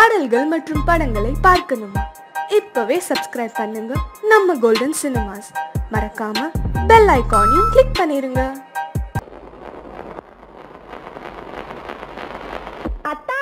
பாடல்கள் மற்றும் படங்களை பார்க்கணுமா இப்பவே சப்ஸ்கிரைப் பண்ணுங்க நம்ம கோல்டன் சினிமாஸ் மறக்காம பெல் ஐகானையும் கிளிக் பண்ணிருங்க அத்தா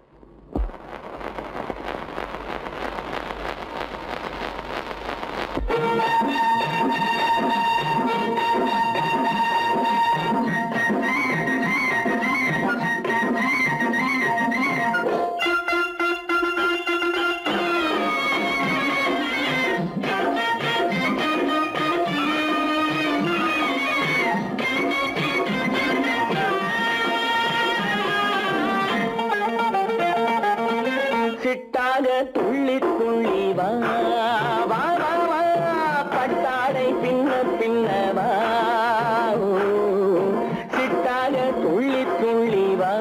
சிட்டாக துள்ளி துள்ளி வா வா வா வா பட்டாடை பின்ன பின்ன வா ஓ, சிட்டாக துள்ளி துள்ளி வா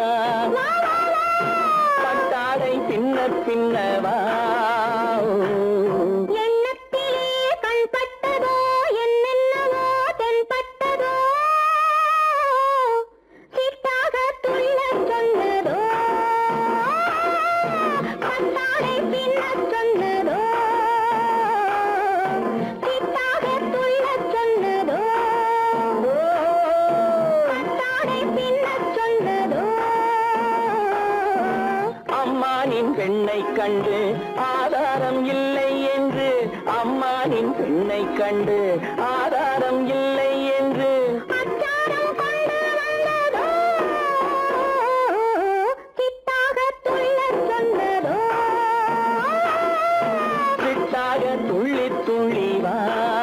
பட்டாடை பின்ன பின்ன வா ஓ. எண்ணத்திலே கண்பட்டதோ என்னென்னவோ தென்பட்டதோ சிட்டாக துள்ளச் சொன்னதோ பட்டாடை பின்னச் சொன்னதோ சிட்டாக துள்ளச் சொன்னதோ பட்டாடை பின்னச் சொன்னதோ அம்மானின் பெண்ணை கண்டு ஆதாரம் இல்லை என்று அம்மானின் பெண்ணை கண்டு ஆதாரம் இல்லை என்று அச்சாரம் கொண்டு வந்ததோ சிட்டாக துள்ளச் சொன்னதோ சிட்டாக துள்ளி துள்ளி வா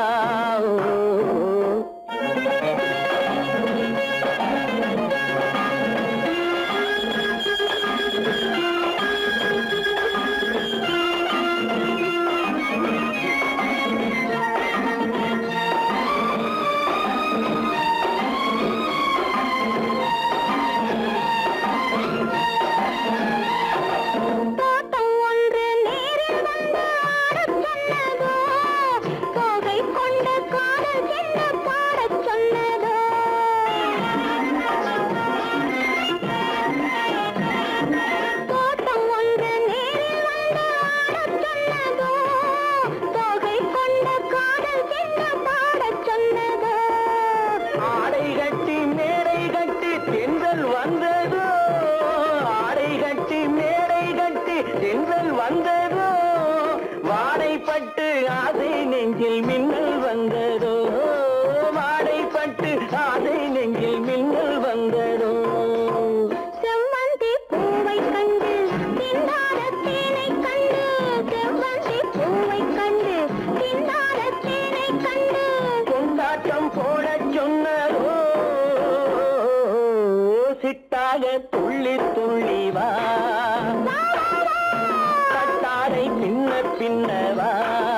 தோட்டம் ஒன்று நேரில் வந்து ஆடச் சொன்னதோ தோகை கொண்ட காதல் என்ன பாடச் சொன்னதோ தோட்டம் ஒன்று நேரில் வந்து ஆடச் சொன்னதோ தோகை கொண்ட காதல் என்ன பாடச் சொன்னதோ ஆடை கட்டி மேடை கட்டி தென்றல் வந்ததோ ஆடை கட்டி மேடை கட்டி தென்றல் வந்ததோ வாடைப்பட்டு ஆசை நெஞ்சில் மின்னல் வந்ததோ வாடைப்பட்டு ஆசை நெஞ்சில் மின்னல் வந்ததோ செவ்வந்தி பூவை கண்டு திண்டாட தேனை கண்டு செவ்வந்தி பூவை கண்டு திண்டாட தேனை கண்டு கொண்டாட்டம் போடச் சொன்னதோ சிட்டாக துள்ளி துள்ளி வா கட்டாரை பின்ன பின்ன வா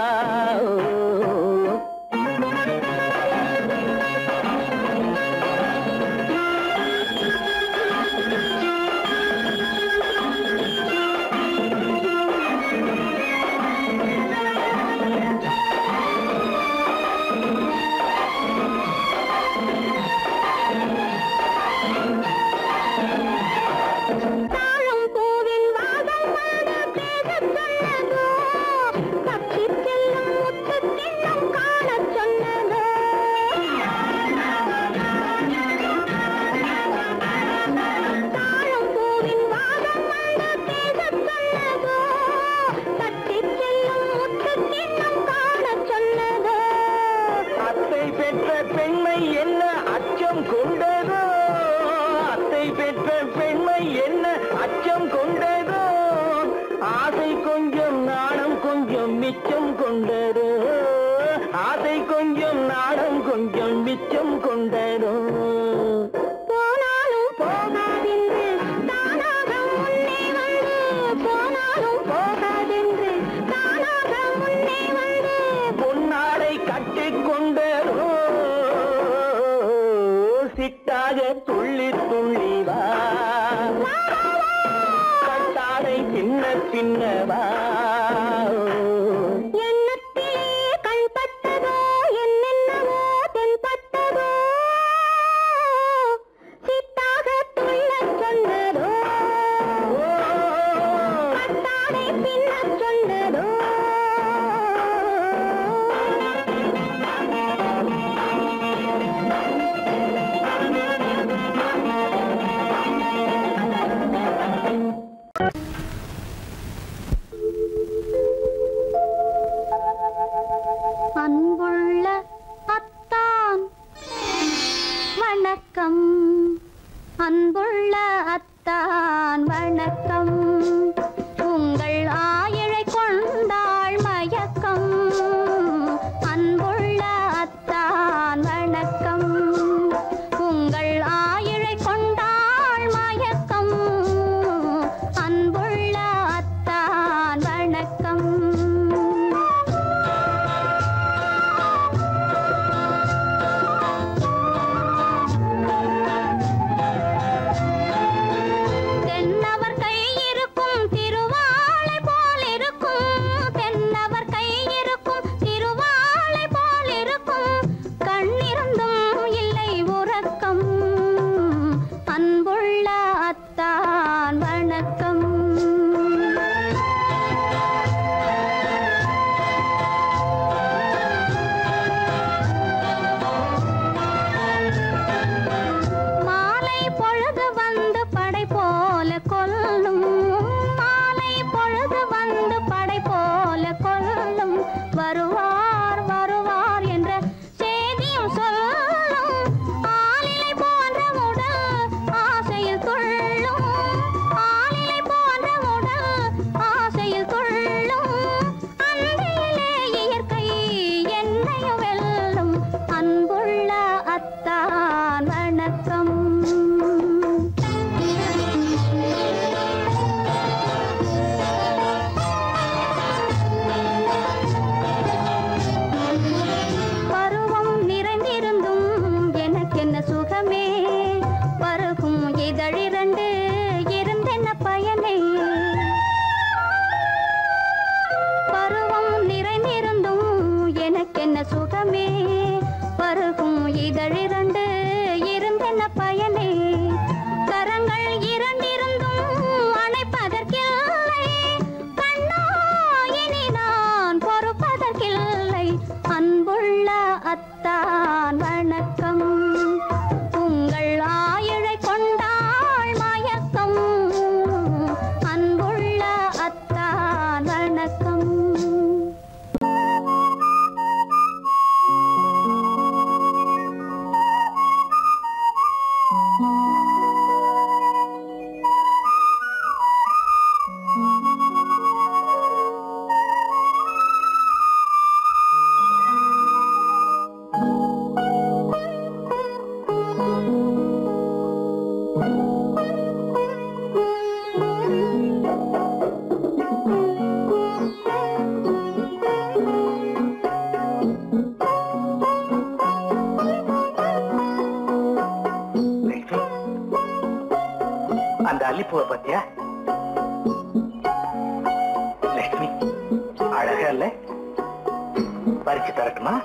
தாழம் பூவின் வாசம் வந்து பேசச் சொன்னதோ தப்பிச் செல்லும் முத்துக் கிண்ணம் காணச் சொன்னதோ தாழம் பூவின் வாசம் வந்து பேசச் சொன்னதோ தப்பிச் செல்லும் முத்துக் கிண்ணம் காணச் சொன்னதோ அத்தை பெற்ற பெண்மை என்ன அச்சம் கொண்டதோ அத்தை பெற்ற பெண்மை என்ன அச்சம் கொண்டதோ ஆசை கொஞ்சம் நாணம் கொஞ்சம் மிச்சம் கொண்டதோ ஆசை கொஞ்சம் நாணம் கொஞ்சம் மிச்சம் கொண்டதோ போனாலும் போகாதென்று தானாக முன்னே வந்து போனாலும் போகாதென்று தானாக முன்னே வந்து பொன்னாடை கட்டிக்கொண்டதோ சிட்டாக துள்ளி துள்ளி வா கட்டாடை பின்ன பின்ன வா எண்ணத்திலே கண்பட்டதோ என்னென்னவோ தென்பட்டதோ சித்தாக துள்ளச் சொன்னதோ ஓ பூவை பத்தியா லட்சுமி அழகா இல்ல பறிச்சு தரட்டுமா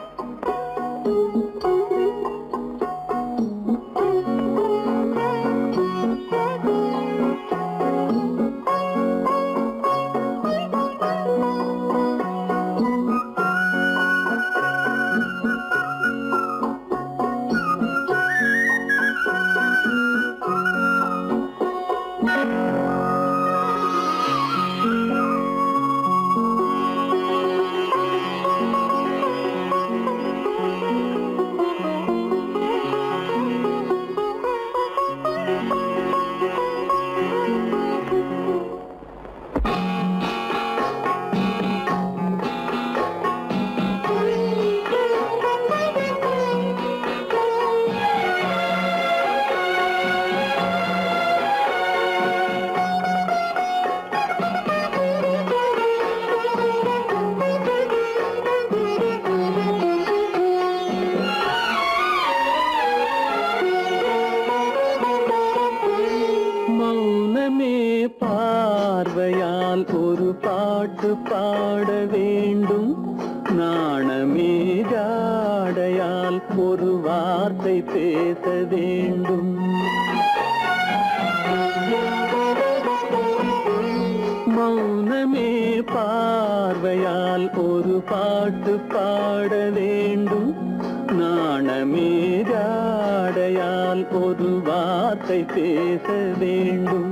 மௌனமே பார்வையால் ஒரு பாட்டு பாட வேண்டும் நாணமே ஜாடையால் ஒரு வார்த்தை பேச வேண்டும் மௌனமே பார்வையால் ஒரு பாட்டு பாட வேண்டும் நாணமே ஜாடையால் ஒரு வார்த்தை பேச வேண்டும்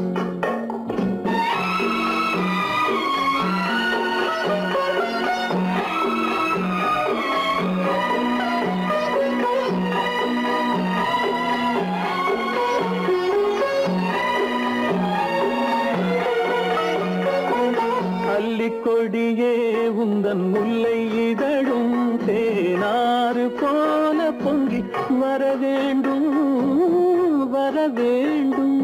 அல்லிக்கொடியே உந்தன் முல்லை இதழும் தேனாறு போல பொங்கி வர வேண்டும் வர வேண்டும்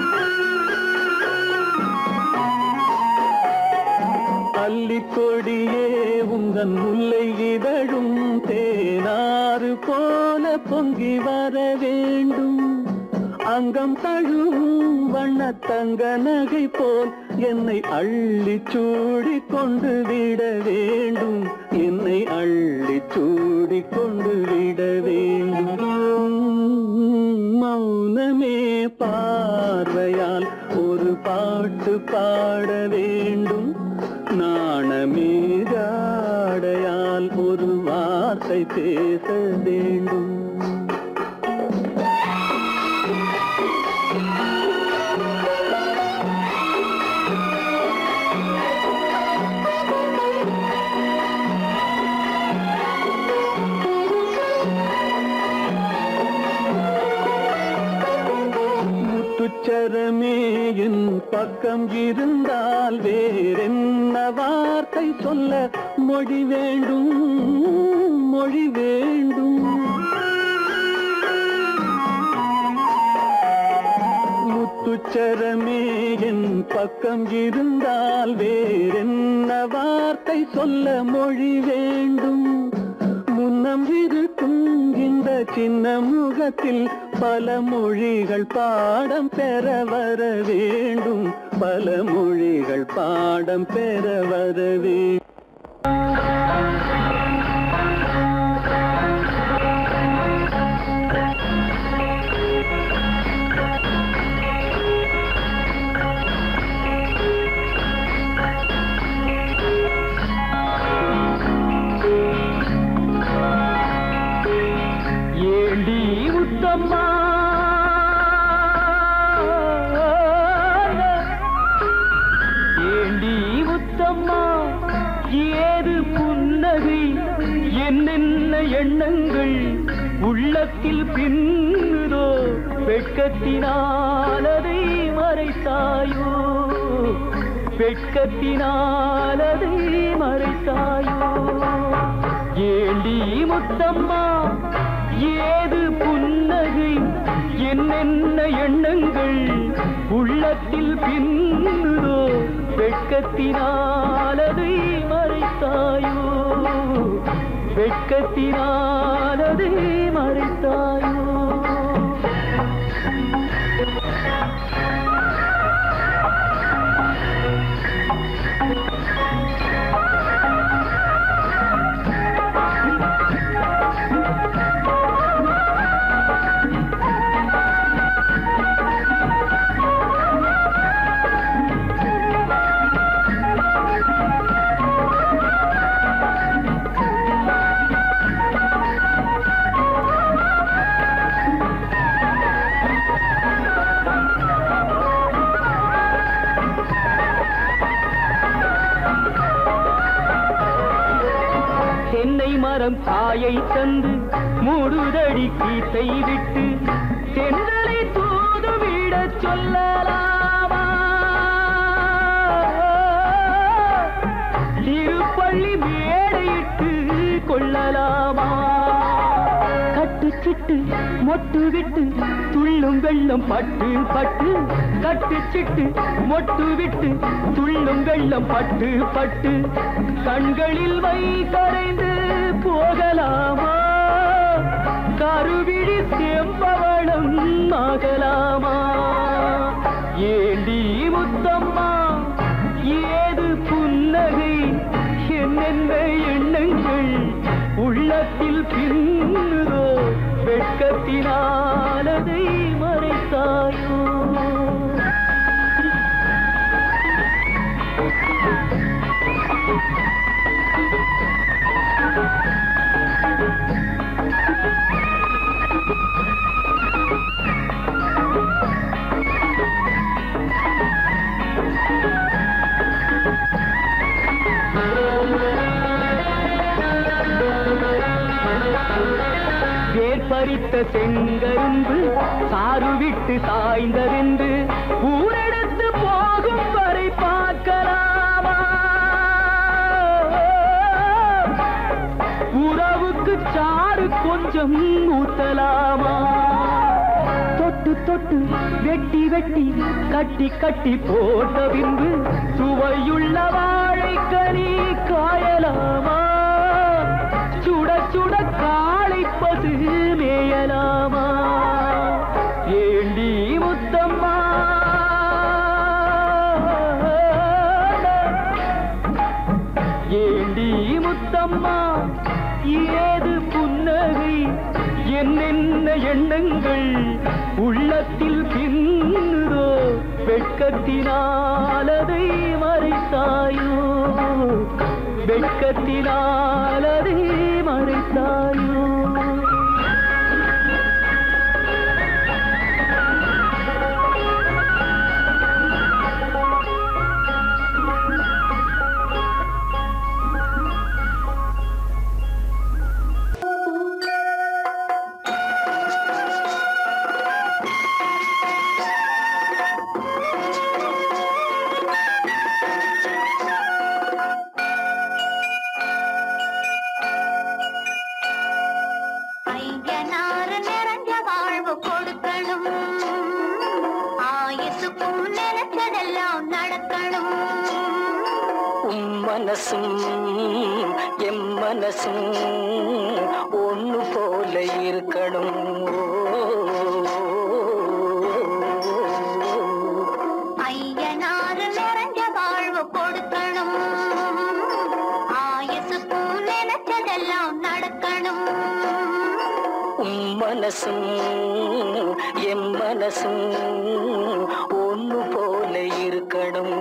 அல்லிக்கொடியே உந்தன் முல்லை இதழும் தேனாறு போல பொங்கி வர வேண்டும் அங்கம் தழுவும் வண்ணத்தங்க நகை போல் என்னை அள்ளி சூடி கொண்டு விட வேண்டும் என்னை அள்ளி சூடி கொண்டு விட வேண்டும் மௌனமே பார்வையால் ஒரு பாட்டு பாட வேண்டும் நாணமே ஜாடையால் ஒரு வார்த்தை பேச வேண்டும் முத்துச்சரமே என் பக்கம் இருந்தால் வேறென்ன வார்த்தை சொல்ல மொழி வேண்டும் மொழி வேண்டும் முத்துச்சரமே என் பக்கம் இருந்தால் வேறென்ன வார்த்தை சொல்ல மொழி வேண்டும் முன்னம் இருக்கும் இந்த சின்ன முகத்தில் பல மொழிகள் பாடம் பெற வர வேண்டும் பல மொழிகள் பாடம் பெற வர வேண்டும் ஏண்டி உத்தம்மா ஏண்டி உத்தம்மா ஏது புன்னகை என்னென்ன எண்ணங்கள் உள்ளத்தில் பின்னுதோ வெட்கத்தினால் அதை மறைத்தாயோ வெட்கத்தினால் அதை மறைத்தாயோ ஏண்டி முத்தம்மா ஏது புன்னகை என்னென்ன எண்ணங்கள் உள்ளத்தில் பின்னுதோ வெட்கத்தினால் அதை மறைத்தாயோ வெட்கத்தினால் அதை மறைத்தாயோ தென்னை மரம் காயை தந்து மூடுதடி கீத்தை விட்டு தென்றலை தூதுவிடச் சொல்லலாமா திருப்பள்ளி மேடையிட்டு கொள்ளலாமா கட்டுச்சிட்டு மொட்டு விட்டு துள்ளும் வெள்ளம் பட்டு பட்டு கட்டுச்சிட்டு மொட்டு விட்டு துள்ளும் வெள்ளம் பட்டு பட்டு கண்களில் வை கரைந்து போகலாமா கருவிழி செம்பவளம் ஆகலாமா ஏண்டி முத்தம்மா ஏது புன்னகை என்னென்ன எண்ணங்கள் உள்ளத்தில் பின்னுதோ வெட்கத்தினாலதை மறைத்தாயோ வேர்பறித்த செங்கரும்பு சாறு விட்டு சாய்ந்ததென்று ஊரெடுத்து போகும் வரை பார்க்கலாமா உறவுக்கு சாறு கொஞ்சம் ஊத்தலாமா தொட்டு தொட்டு வெட்டி வெட்டி கட்டி கட்டி போட்ட பின்பு சுவையுள்ள வாழைக்கனி காயலாமா சுட சுட காளை பசு மேயலாமா ஏண்டி முத்தம்மா ஏண்டி முத்தம்மா ஏது புன்னகை என்னென்ன எண்ணங்கள் உள்ளத்தில் பின்னுதோ வெட்கத்தினாலதை மறைத்தாயோ வெட்கத்தினாலதை மறைத்தாயோ ஐயனாறு நிறைஞ்ச வாழ்வு கொடுக்கணும் ஆயுசுக்கும் நினைச்சதெல்லாம் நடக்கணும் உம் மனசும் எம் மனசும் ஒண்ணு போல இருக்கணும் ஐயனாறு நிறைஞ்ச வாழ்வு கொடுக்கணும் ஆயுசுக்கும் நினைச்சதெல்லாம் நடக்கணும் உம் மனசும் எம் மனசும் ஒண்ணு போல இருக்கணும்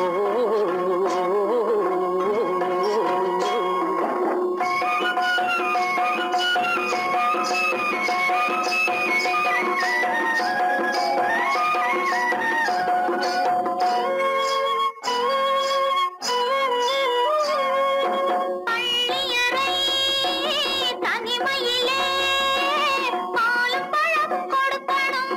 பள்ளியறை தனிமையிலே பாலும் பழம் கொடுக்கணும்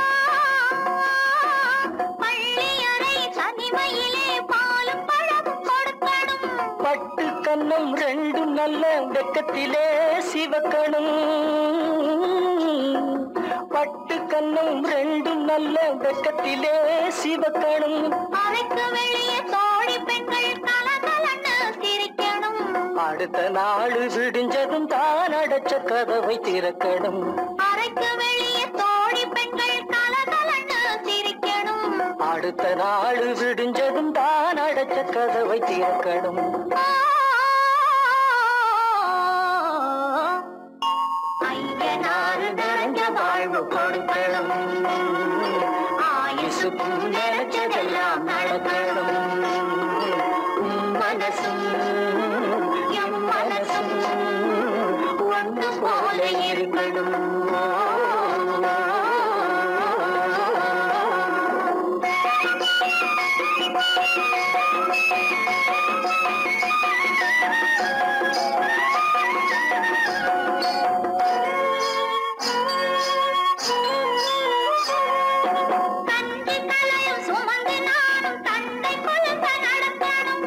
பள்ளியறை தனிமையிலே பாலும் பழம் கொடுக்கணும் பட்டு கன்னம் ரெண்டும் நல்ல வெக்கத்திலே சிவக்கணும் பட்டு கன்னம் ரெண்டும் நல்ல வெக்கத்திலே சிவக்கணும் அறைக்கு வெளியே தோழி பெண்கள் கலகலன்னு சிரிக்கணும் அடுத்த நாள் விடிஞ்சதும் தான் அடைச்ச கதவை திறக்கணும் அறைக்கு வெளியே தோழி பெண்கள் கலகலன்னு சிரிக்கணும் அடுத்த நாள் விடிஞ்சதும் தான் அடைச்ச கதவை திறக்கணும் ஐயனாறு நிறைஞ்ச வாழ்வு கொடுக்கணும் ஆயுசுக்கும் நினைச்சதெல்லாம் நடக்கணும் உன் மனசும் என் மனசும் ஒன்று போல இருக்கணும் தந்தை தலையும் சுமந்து நானும் தந்தை குழந்த நடக்கணும்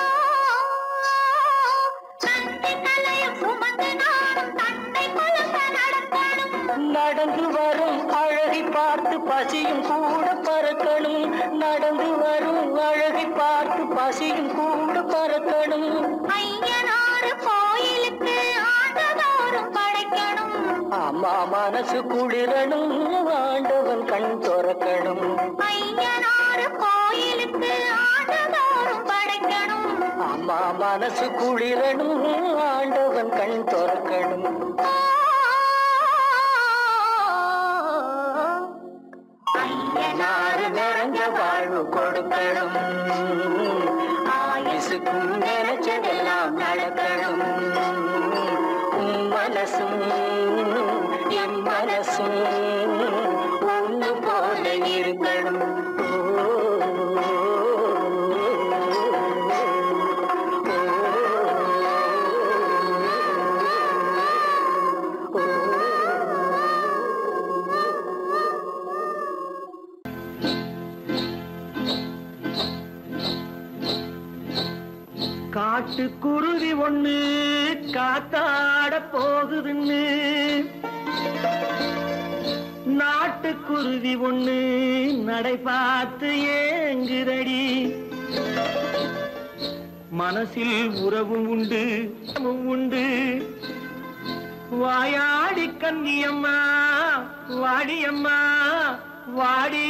தந்தை தலையும் சுமந்து நானும் தந்தை குழந்த நடக்கணும் நடந்து வரும் அழகை பார்த்து பசியும் கூட பறக்கணும் நடந்து வரும் அழகை பார்த்து பசியும் கூட பறக்கணும் ஐயனாறு கோயிலுக்கு ஆண்டதோறும் படைக்கணும் அம்மா மனசு குளிரணும் ஆண்டவன் கண் துறக்கணும் ஐயனாறு கோயிலுக்கு ஆண்டதோறும் படைக்கணும் அம்மா மனசு குளிரணும் ஆண்டவன் கண் துறக்கணும் ஐயனாறு நிறைஞ்ச வாழ்வு கொடுக்கணும் ஆயுசுக்கும் நினைச்சதெல்லாம் நடக்கணும் உன் மனசும் என் மனசும் ஒன்று போல இருக்கணும் காட்டுக்குருவி ஒண்ணு காத்தாட போகுதுன்னு நாட்டுக்குருவி ஒண்ணு நடை பார்த்து ஏங்குதடி மனசில் உறவும் உண்டு உறவும் உண்டு வாயாடி கன்னியம்மா வாடியம்மா வாடி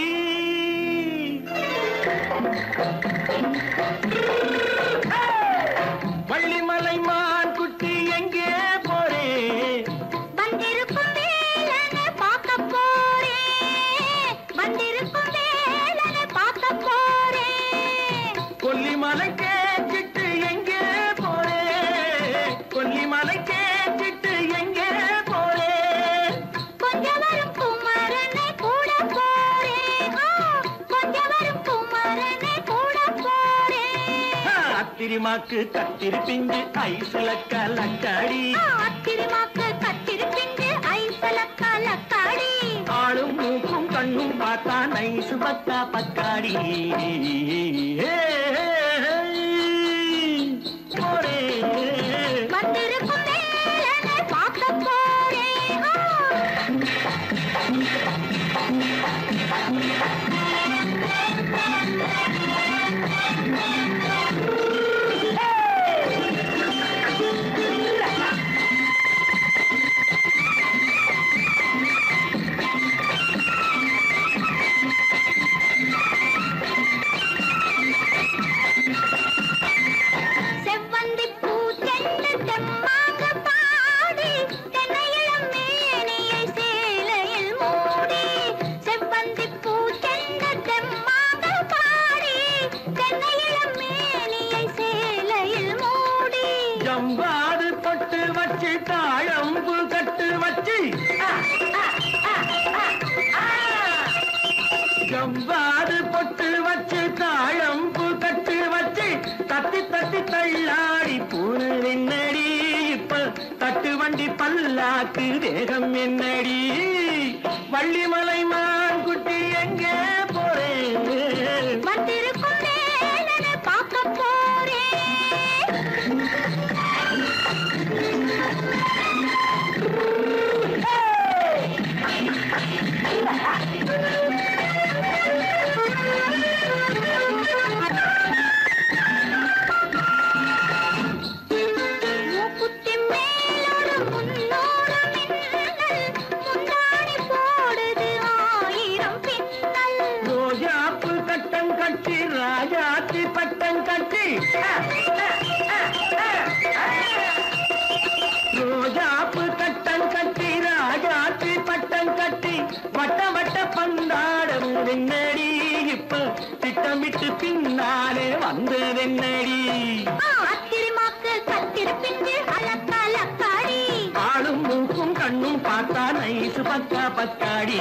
வள்ளிமலை மான் குட்டி எங்கே போறே வந்திருக்கும் வேலனை பார்க்க போறேன் வந்திருக்கும் வேலனை பார்க்க போறேன் கொல்லிமலை கேச்சிட்டு எங்கே போறே கொல்லிமலை கேச்சிட்டு எங்கே போறே கொஞ்சம் வரும் குமரனை கூட போறேன் ஆ, கொஞ்சம் வரும் குமரனை கூட போறேன் அத்திரிமாக்கு கத்திரி பிஞ்சு ஐசுல கலக்காடி ஆ, அத்திருமாக்கு கத்திருப்பிண்டு ஐசல கலக்காடி ஆளும் மூக்கும் கண்ணும் பார்த்தா நைசு பக்கா பக்காடி போறே வந்திருக்கும் வேலனை பார்க்க போறேன் ஆ. செவ்வந்தி பூ தென்னு தெம்மாக பாடி தென்னையிளம் மேனியை சேலையில் மூடி செவ்வந்தி பூ தென்னு தெம்மாக பாடி தென்னையிளம் மேனியை சேலையில் மூடி ஜம்பாது தொட்டு வச்சு தாழம்பு கட்டு வச்சு ஜம்பாது பொட்டு வச்சு தாழம்பு கட்டு வச்சு தத்தி தத்தி தள்ளாடி பூனை என்னடி இப்ப தட்டு வண்டி பல்லாக்கு வேகம் என்னடி வள்ளிமலை மான் குட்டி எங்கே போறேன் வந்திருக்கும் வேலனை பார்க்க போறேன் மூக்குத்தி மேலோடு முன்னோடு மின்னல் முந்தாணி போடுது ஆயிரம் பின்னல் ரோஜாப்பு கட்டி பட்டம் கட்டி ரோஜாப்பு கட்டம் கட்டி ராஜாத்தி பட்டம் கட்டி வட்ட வட்ட பந்தாடம் வெண்ணடி இப்ப திட்டமிட்டு பின்னாலே வந்து வெண்ணடி ஆத்திரமாக்கு கத்திருப்பிஞ்சு அலக்காலக்காடி ஆளும் மூக்கும் கண்ணும் பார்த்தா நைசு பக்கா பக்காடி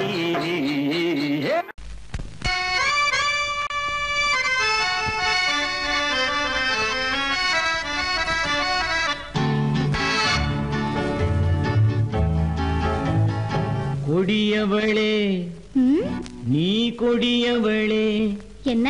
கொடியவளே நீ கொடியவளே என்ன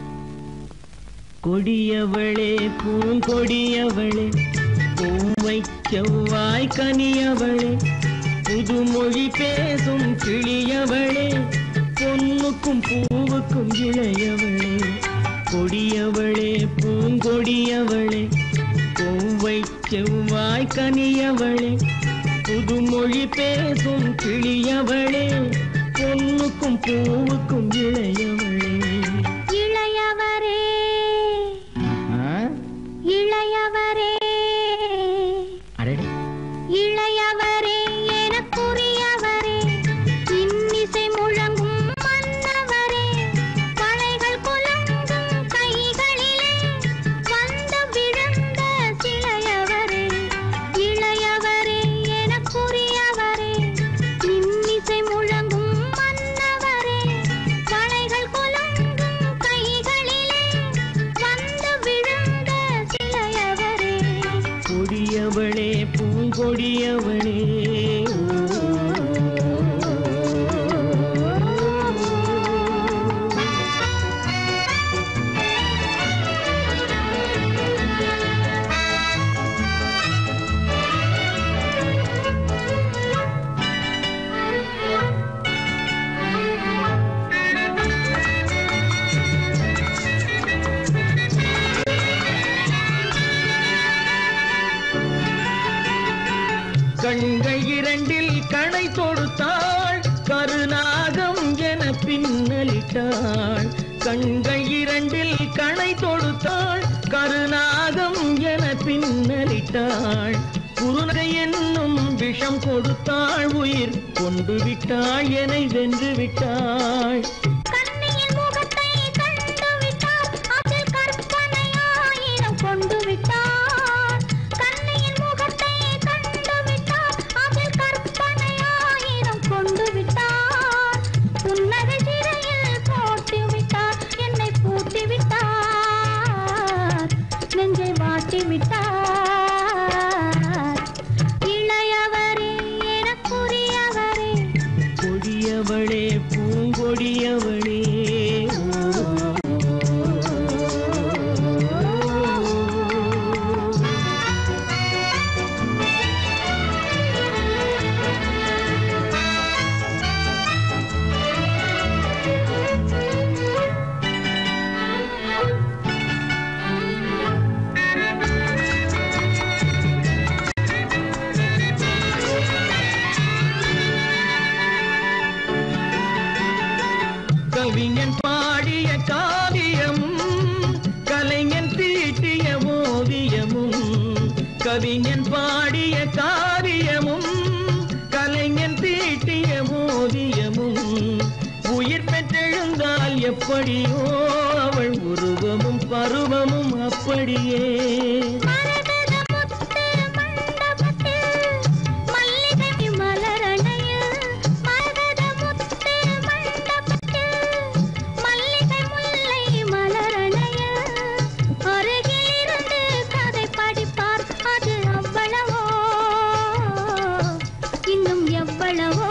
கொடியவளே பூங்கொடியவளே பூவை செவ்வாய் கனியவளே புதுமொழி பேசும் கிளியவளே பொன்னுக்கும் பூவுக்கும் இளையவளே கொடியவளே பூங்கொடியவளே பூவை செவ்வாய் கனியவளே புதுமொழி பேசும் கிளியவளே பொன்னுக்கும் பூவுக்கும் இளையவளே இளையவரே ஆ? இளையவரே அடடே இளையவரே எனக்குரியவரே இன்னிசை முழங்கும் மன்னவரே கலைகள் குலங்கும் கைகளிலே வந்து விழுந்த சிலையவரே இளையவரே எனக்குரியவரே இன்னிசை முழங்கும் மன்னவரே கலைகள் குலங்கும் கைகளிலே வந்து விழுந்த சிலையவரே கொடியவளே பூங்கொடியவளே கண்கள் இரண்டில் கணை தொடுத்தாள் கருநாகம் என பின்னலிட்டாள் கண்கள் இரண்டில் கணை தொடுத்தாள் கருநாகம் என பின்னலிட்டாள் குருநகை என்னும் விஷம் கொடுத்தாள் உயிர் கொண்டு விட்டாள் என்னை வென்று விட்டாள் கண்ணியின் முகத்தை கண்டு விட்டார் அதில் கற்பனை ஆயிரம் கொண்டு விட்டார் கண்ணியின் முகத்தை கண்டு விட்டார் அதில் கற்பனை ஆயிரம் கொண்டு விட்டார் புன்னகை சிறையில் போட்டு விட்டார் என்னை பூட்டி விட்டார் நெஞ்சை வாட்டி விட்டார் இளையவரே எனக்குரியவரே கொடியவளே பூங்கொடியவளே கவிஞன் பாடிய காவியமும் கலைஞன் தீட்டிய ஓவியமும் கவிஞன் பாடிய காவியமும் கலைஞன் தீட்டிய ஓவியமும் உயிர் பெற்றெழுந்தால் எப்படியோ அவள் உருவமும் பருவமும் அப்படியே மரகத முத்து மண்டபத்தில் மல்லிகை மலரணையில் மரகத முத்து மண்டபத்தில் மல்லிகை முல்லை மலரணையில் அருகில் இருந்து கதை படிப்பார் அது அவ்வளவோ இன்னும் எவ்வளவோ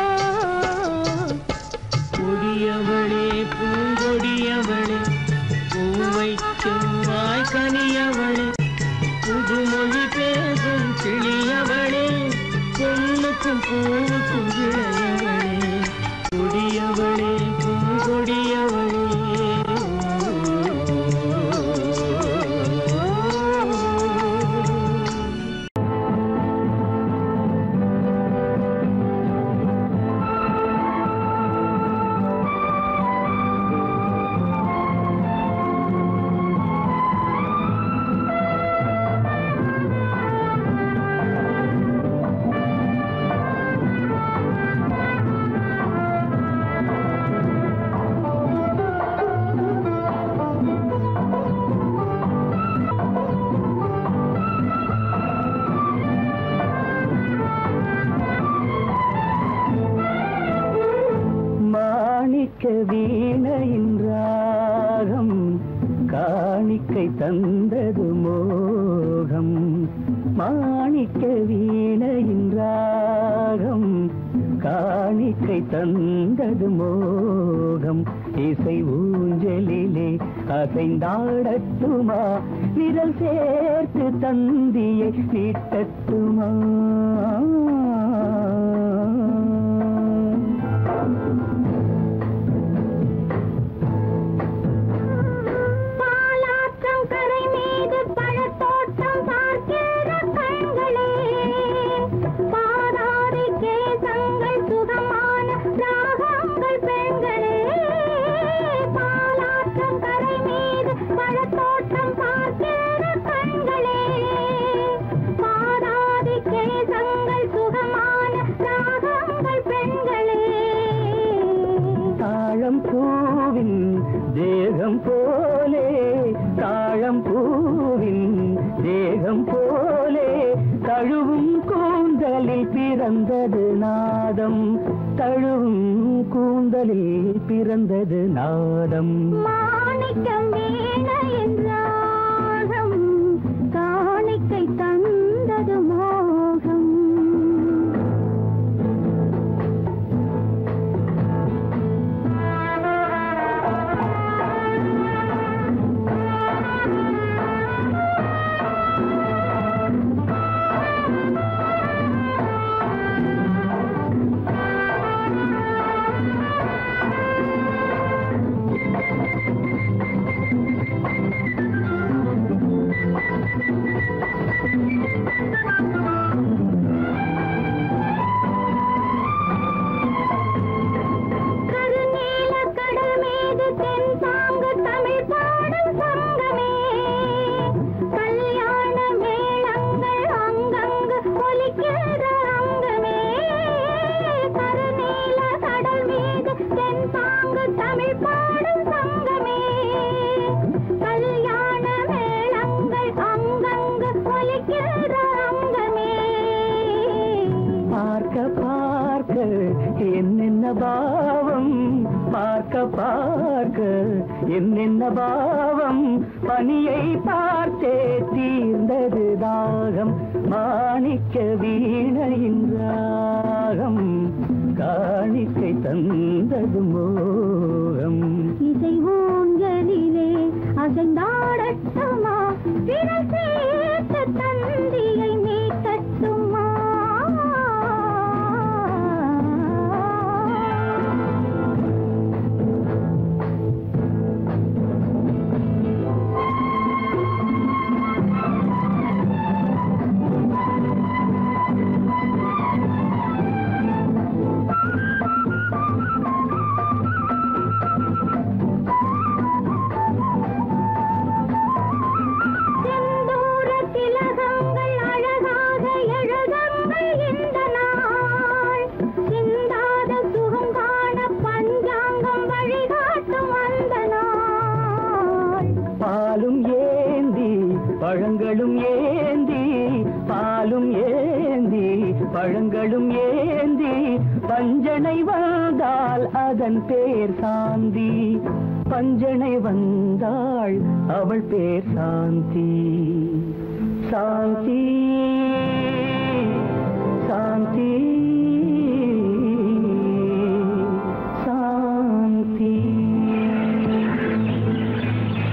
கொடியவளே பூங்கொடியவளே பூவை செவ்வாய் கனியவளே புதுமொழி பேசும் கிளியவளே பொண்ணுக்கும் பூவுக்கும் இளையவளே கொடியவளே பூங்கொடியவளே ஆ வீணையின் ராகம் காணிக்கை தந்தது மோகம் மாணிக்க வீணையின் ராகம் காணிக்கை தந்தது மோகம் இசை ஊஞ்சலிலே அசைந்தாடட்டுமா விரல் சேர்த்து தந்தியை நீட்டட்டுமா பாலாற்றம் கரை மீது பழத்தோட்டம் பார்க்கிற கண்களே பாதாதி கேசங்கள் சுகமான ராகங்கள் பெண்களே பாலாற்றம் கரை மீது பழத்தோட்டம் பார்க்கிற கண்களே பாதாதி கேசங்கள் சுகமான ராகங்கள் பெண்களே தாழம் பூவின் தேகம் போலே தாழம் பூவின் தேகம் போலே தழுவும் கூந்தலில் பிறந்தது நாதம் தழுவும் கூந்தலில் பிறந்தது நாதம் மாணிக்கம் வீணையின் ராகம் காணிக்கை தந்தது மோகம் கருநீல கடல் மீது தென் தாங்கு தமிழ் பாடும் சங்கமே கல்யாண மேளங்கள் அங்கங்கு ஒலிக்கிற அங்கமே கருநீல கடல் மீது தென் தாங்கு தமிழ் பாடும் சங்கமே கல்யாண மேளங்கள் அங்கங்கு ஒலிக்கிற அங்கமே பார்க்க பார்க்க என்னென்ன பாவம் பார்க்க பார்க்க என்னென்ன பாவம் பனியை பார்த்தே தீர்ந்தது தாகம் மாணிக்க வீணையின் ராகம் காணிக்கை தந்தது மோகம் இசை ஊஞ்சலிலே அசைந்தாடட்டுமா விரல் சேர்த்து தந்தியை மீட்டட்டுமா செந்தூர திலகங்கள் அழகாக எழுதங்கள் இந்த நாள் சிந்தாத சுகம் காண பஞ்சாங்கம் வழிகாட்டும் அந்த நாள் பாலும் ஏந்தி பழங்களும் ஏந்தி பாலும் ஏந்தி பழங்களும் ஏந்தி பஞ்சனை வந்தால் அதன் பேர் சாந்தி பஞ்சனை வந்தாள் அவள் பேர் சாந்தி சாந்தி சாந்தி சாந்தி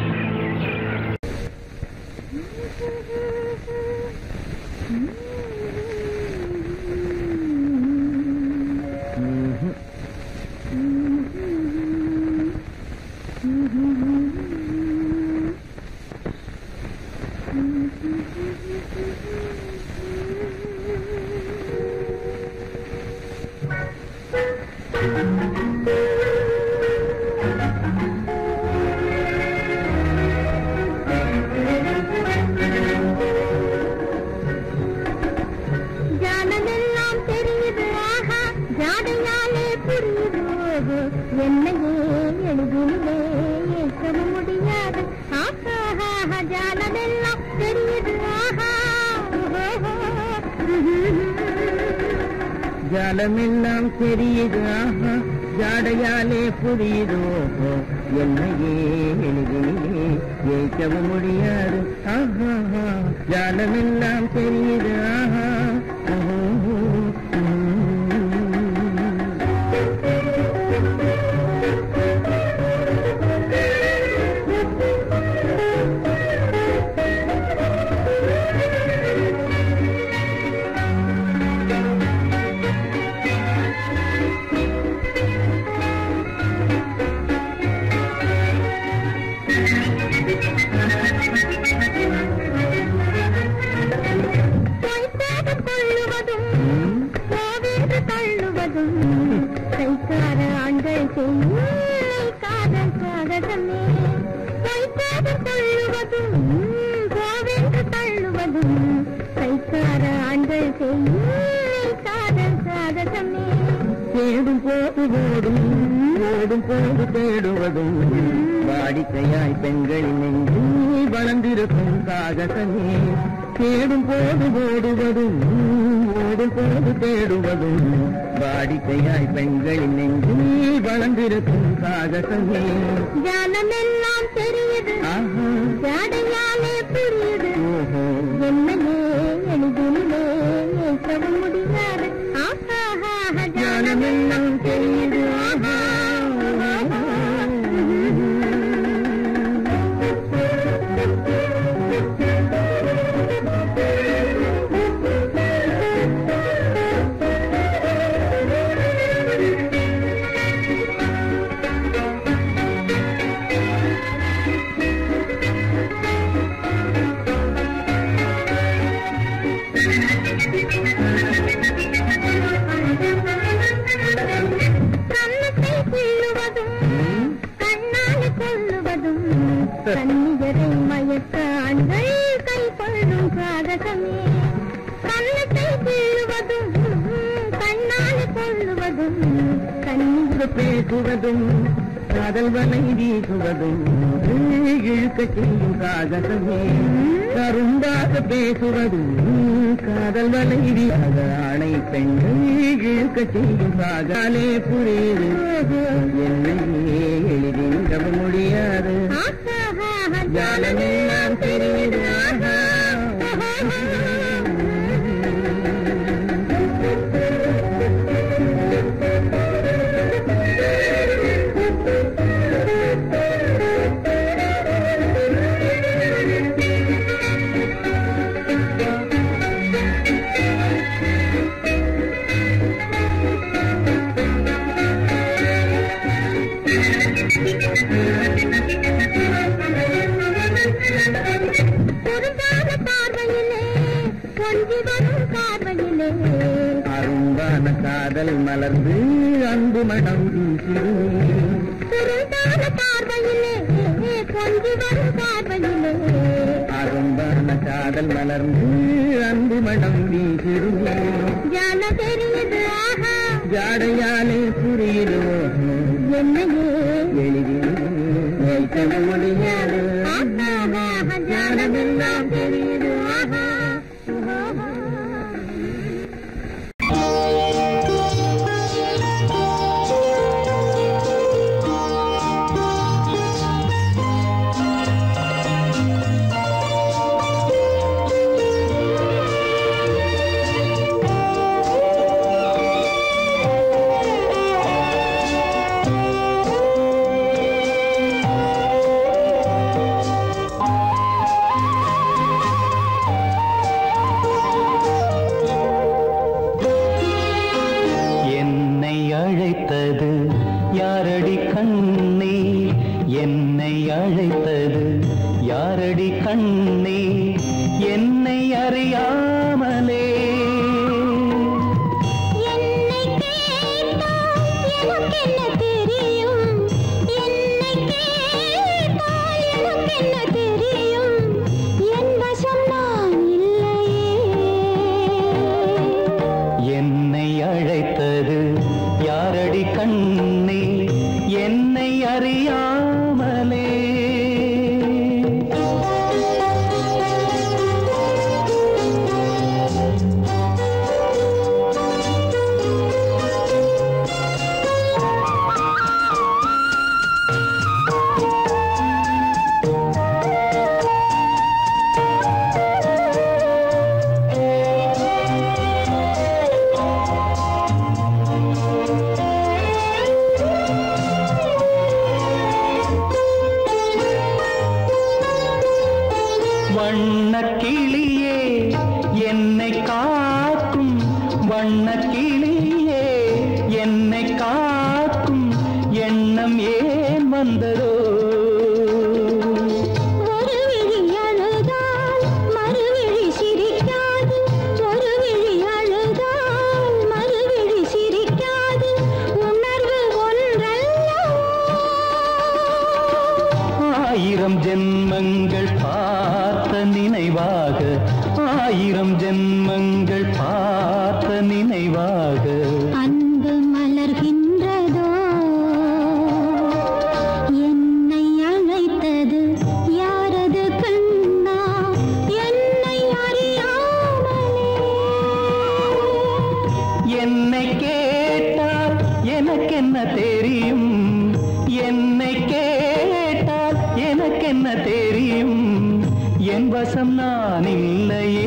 ஜானமெல்லாம் தெரியுது ஆஹா ஜாடையாலே புரியுது ஓஹோ. என்னையே எழுதினே ஏற்கவும் முடியாது ஆஹா ஆஹா, ஜானமெல்லாம் தெரியுது ஆஹா ஓஹோ. ஜலமெல்லாம் தெரியுது ஆஹா ஜாடையாலே புரியுதோ என்னையே எளிதிலே ஜெயிக்கவும் முடியாது ஆஹா ஜாலமெல்லாம் தெரியுது ஆஹா ஓஹோ, உம். கைத்தாகம் கொள்ளுவதும் கோவிந்து தள்ளுவதும் கைக்கார ஆண்கள் செய்யும் காதல் சாகசமே கைத்தாகம் கொள்ளுவதும் கோவிந்து தள்ளுவதும் கைக்கார ஆண்கள் செய்யும் காதல் சாகசமே தேடும் போது ஓடும் ஓடும் போது தேடுவதும் வாடிக்கையாய் பெண்களின் நெஞ்சில் வளர்ந்திருக்கும் சாகசமே தேடும் போது ஓடுவதும் ஓடும் போது தேடுவதும் வாடிக்கையாய் பெண்களின் நெஞ்சில் வளர்ந்திருக்கும் சாகசமே ஜானமெல்லாம் தெரியுது ஆஹா ஜாடையாலே புரியுது ஓஹோ என்னையே எளிதிலே ஏற்கவும் முடியாது ஆஹா ஞானமெல்லாம் தெரியுது ஆஹா கன்னத்தை கிள்ளுவதும் கண்ணால் கொள்ளுவதும் கண்ணியரை மயக்க ஆண்கள் கை கொள்ளும் சாகசமே கன்னத்தை கிள்ளுவதும் கண்ணால் கொள்ளுவதும் கண்ணியர் பேசுவதும் காதல் வலை வீசுவதும் இழுக்க செய்யும் காதகமே கரும்பாக பேசுவதும் காதல் வலை வீசாத ஆணை பெண்கள் இழுக்க செய்யும் காதாலே புரியுது என்னையே எளிதில் முடியாது ஜாலமெல்லாம் தெரியுது ஆஹா. பொருந்தாத பார்வையிலே கொஞ்சி வரும் பார்வையிலே அரும்பான காதல் மலர்ந்து அன்பு மனம் வீசிடுமே பொருந்தாத பார்வையிலே கொஞ்சி வரும் பார்வையிலே அரும்பான காதல் மலர்ந்து அன்பு மனம் வீசிடுமே ஜான தெரியுது ஆஹா ஜாடையாலே புரியுதோ என்னையே எளிதில் வைக்க முடியாது ஆஹா, ஜானமெல்லாம் தெரியுது ஆஹா என்னை அழைத்தது யாரடி கண்ணே என்னை அழைத்தது யாரடி கண்ணே என்னை அறியாமலே என்னை கேட்டால் எனக்கென்ன தெரியும் என்னை கேட்டால் எனக்கென்ன தெரியும் என் வசம் நான் இல்லையே என்னை அழைத்தது யாரடி கண்ணே என்னை அறியாமலே ஆ வண்ணக் கிளியே என்னை காக்கும் வண்ணக் கிளியே என்னை காக்கும் எண்ணம் ஏன் வந்ததோ ஒரு விழி அழுதால் மறுவிழி சிரிக்காது ஒரு விழி அழுதால் மறுவிழி சிரிக்காது உணர்வு ஒன்றல்லவோ ஆயிரம் ஜென்மங்கள் பார்த்த நினைவாக ஆயிரம் ஜென்மங்கள் பார்த்த நினைவாக அன்பு மலர்கின்றதோ என்னை அழைத்தது யாரது கண்ணா என்னை அறியாமலே என்னை கேட்டால் எனக்கென்ன தெரியும் என்னை கேட்டால் எனக்கென்ன தெரியும் என் வசம் நான் இல்லையே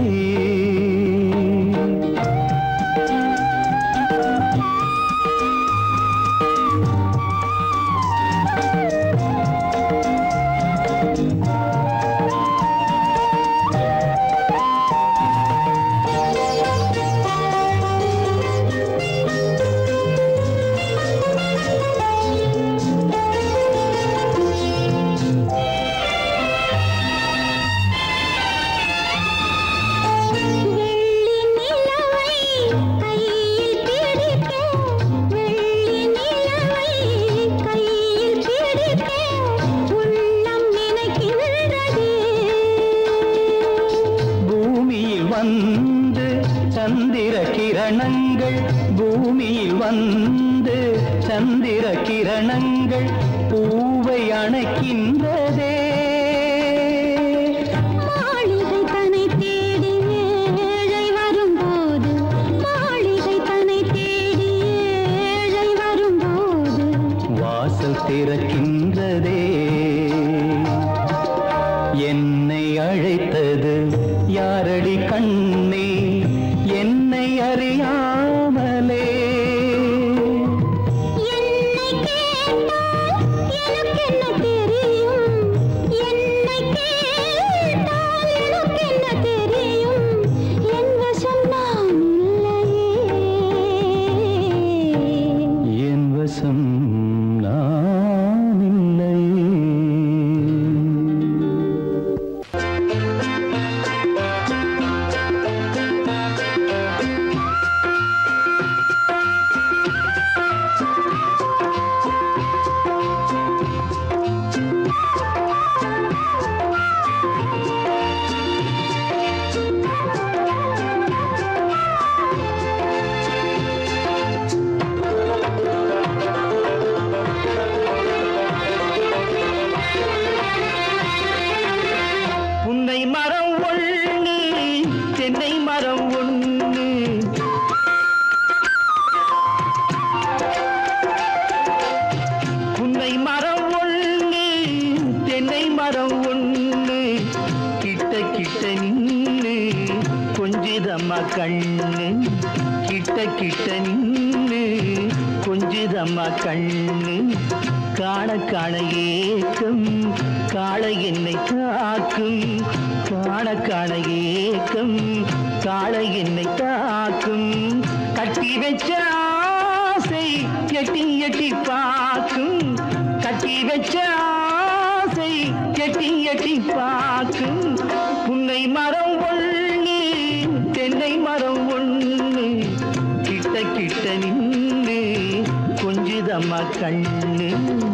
வெள்ளி நிலவை கையில் பிடிக்க வெள்ளி நிலவை கையில் பிடிக்க உள்ளம் நினைக்கின்றதே பூமியில் வந்து சந்திர கிரணங்கள் பூமியில் வந்து சந்திர கிரணங்கள் பூவை அணைக்கின்றதே மாளிகை தன்னை தேடி ஏழை வரும்போது மாளிகை தன்னை தேடி ஏழை வரும்போது வாசல் திறக்கின்றதே என்னை அழைத்தது யாரடி கண்ணே என்னை அறியாமலே என்னை கேட்டால் எனக்கென்ன தெரியும் என்னை கேட்டால் எனக்கென்ன தெரியும் என் வசம் நான் இல்லையே என் வசம் நான் இல்லை புன்னை மரம் ஒண்ணு தென்னை மரம் ஒண்ணு புன்னை மரம் ஒண்ணு தென்னை மரம் ஒண்ணு கிட்ட கிட்ட நின்னு கொஞ்சிதம்மா கண்ணு கிட்ட கிட்ட நின்னு கொஞ்சிதம்மா கண்ணு காண காண ஏக்கம் காளை என்னை தாக்கும் காண காண ஏக்கம் காளை என்னை தாக்கும் கட்டி வச்ச ஆசை எட்டி எட்டி பார்க்கும் கட்டி வச்ச ஆசை எட்டி எட்டி பார்க்கும் புன்னை மரம் ஒண்ணு தென்னை மரம் ஒண்ணு கிட்ட கிட்ட நின்று கொஞ்சுதம்மா கண்ணு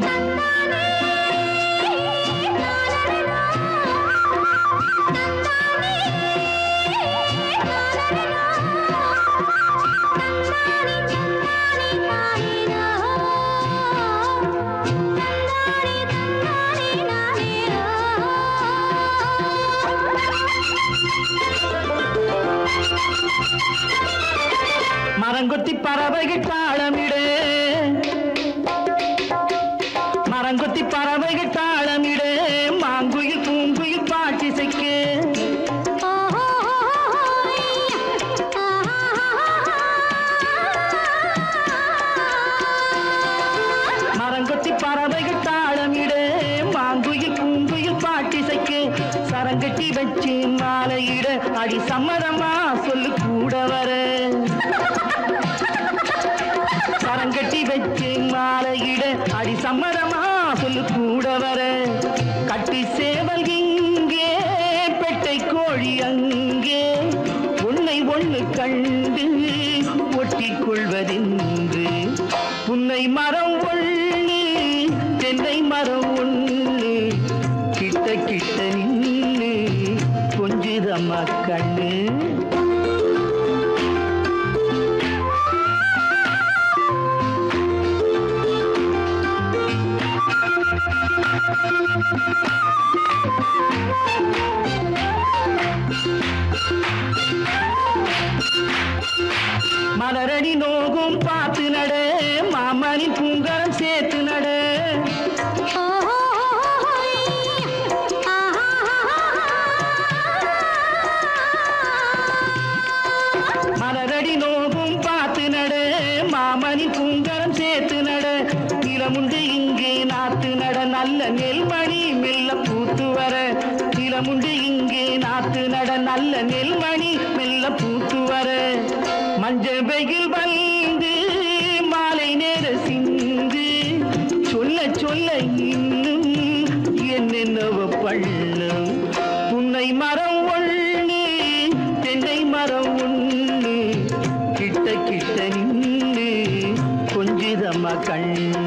மரங்கொத்தி பறவைகள் தாளமிடு மரங்கொத்தி பறவைகள் தாளமிடு மாங்குயில் பூங்குயில் பாட்டிசைக்கு மரங்கொத்தி பறவைகள் தாளமிடு மாங்குயில் பூங்குயில் பாட்டிசைக்கு சரங்கு கட்டி வச்சு மாலையிட அடி சம்மதமா சொல்லு கூட வர கரங்கட்டி வச்சு மாலையிட அடி சம்மதமா சொல்லு கூட வர கட்டி சேவல் இங்கே பெட்டை கோழி அங்கே உன்னை ஒண்ணு கண்டு ஒட்டிக் கொள்வதென்று புன்னை மரம் ஒண்ணு தென்னை மரம் ஒண்ணு கிட்ட கிட்ட நின்னு கொஞ்சிதம்மா கண்ணு மலரடி நோகும் பார்த்து நட மாமனின் பூங்கரம் சேர்த்து நட மலரடி நோகும் பார்த்து நட மாமனின் பூங்கரம் சேர்த்து நட நிலமுண்டு இங்கே நாத்து நட நல்ல நெல்மணி மெல்ல பூத்து வர நிலமுண்டு இங்கே நாத்து நட நல்ல நெல்மணி மெல்ல பூத்து வர மஞ்சள் வெயில் வந்து மாலை நேர சிந்து சொல்ல சொல்ல இன்னும் என்னென்னவ பண்ணும் புன்னை மரம் ஒண்ணு தென்னை மரம் ஒண்ணு கிட்ட கிட்ட நின்று கொஞ்சிதம்மா கண்ணு